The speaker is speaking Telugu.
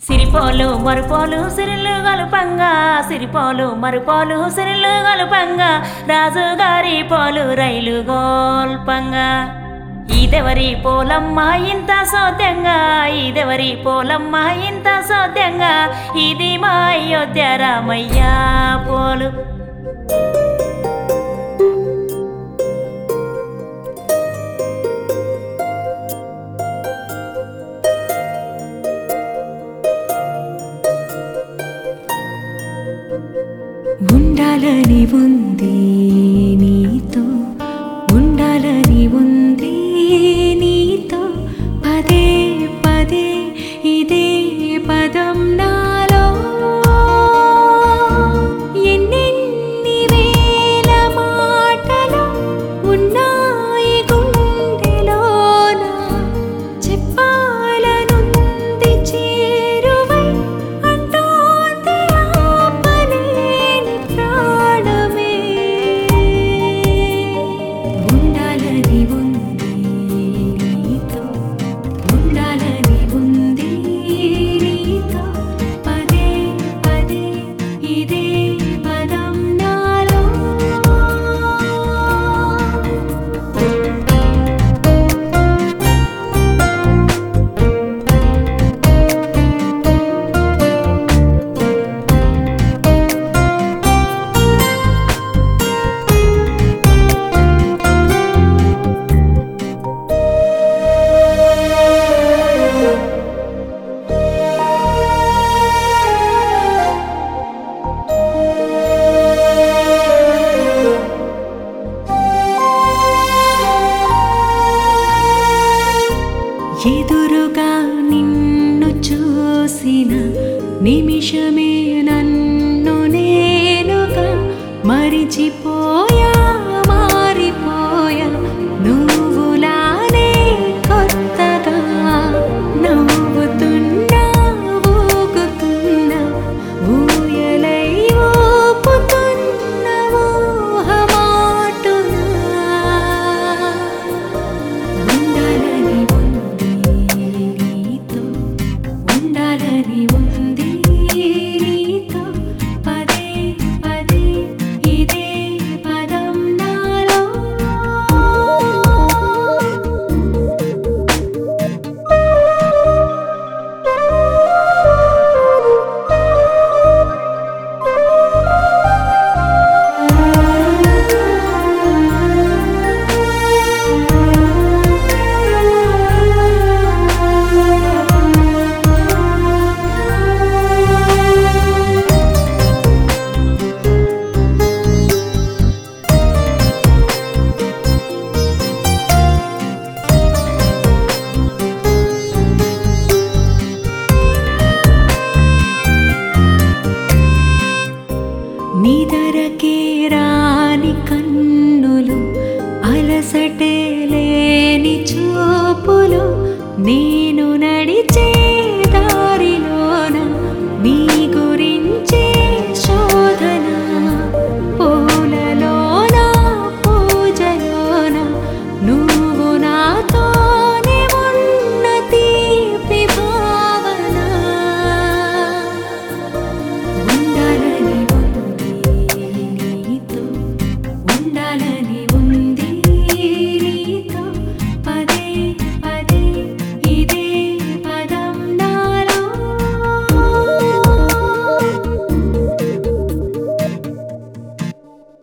సిరిపోలు మరుపోలు సిరిలు గలుపంగా సిరిపోలు మరుపోలు సిరిలు గలుపంగా రాజుగారి పోలు రైలు గోల్పంగా ఇదెవరి పోలమ్మ ఇంత సోద్యంగా ఇదెవరి పోలమ్మ ఇంత సోద్యంగా ఇది మా అయోధ్య రామయ్య పోలు ఉండాలని ఉంది నీతో ఉండాలని ఉంది నీతో పదే పదే ఇదే పదం నాలో ఎన్నెన్ని వేల మాటలు ఉన్నాయి గుండెలోన చెప్పాలనుంది చేరువై అంటోంది ఆపలేని ప్రాణమే ఉండాలని ఉంది నీతో ఉండాలని ఉంది నీతో పదే పదే ఇదే పదం నాలో ఎదురుగా నిన్ను చూసిన నిమిషమే నన్ను నేనుగా మరిచిపోయా మారిపోయా నువ్వులానే కొత్తగా నవ్వుతున్నా ఊగుతున్నా ఊయలై ఊపుతున్న ఊహమాటునా ఉండాలని ఉంది నీతో ఉండాలని ఉంది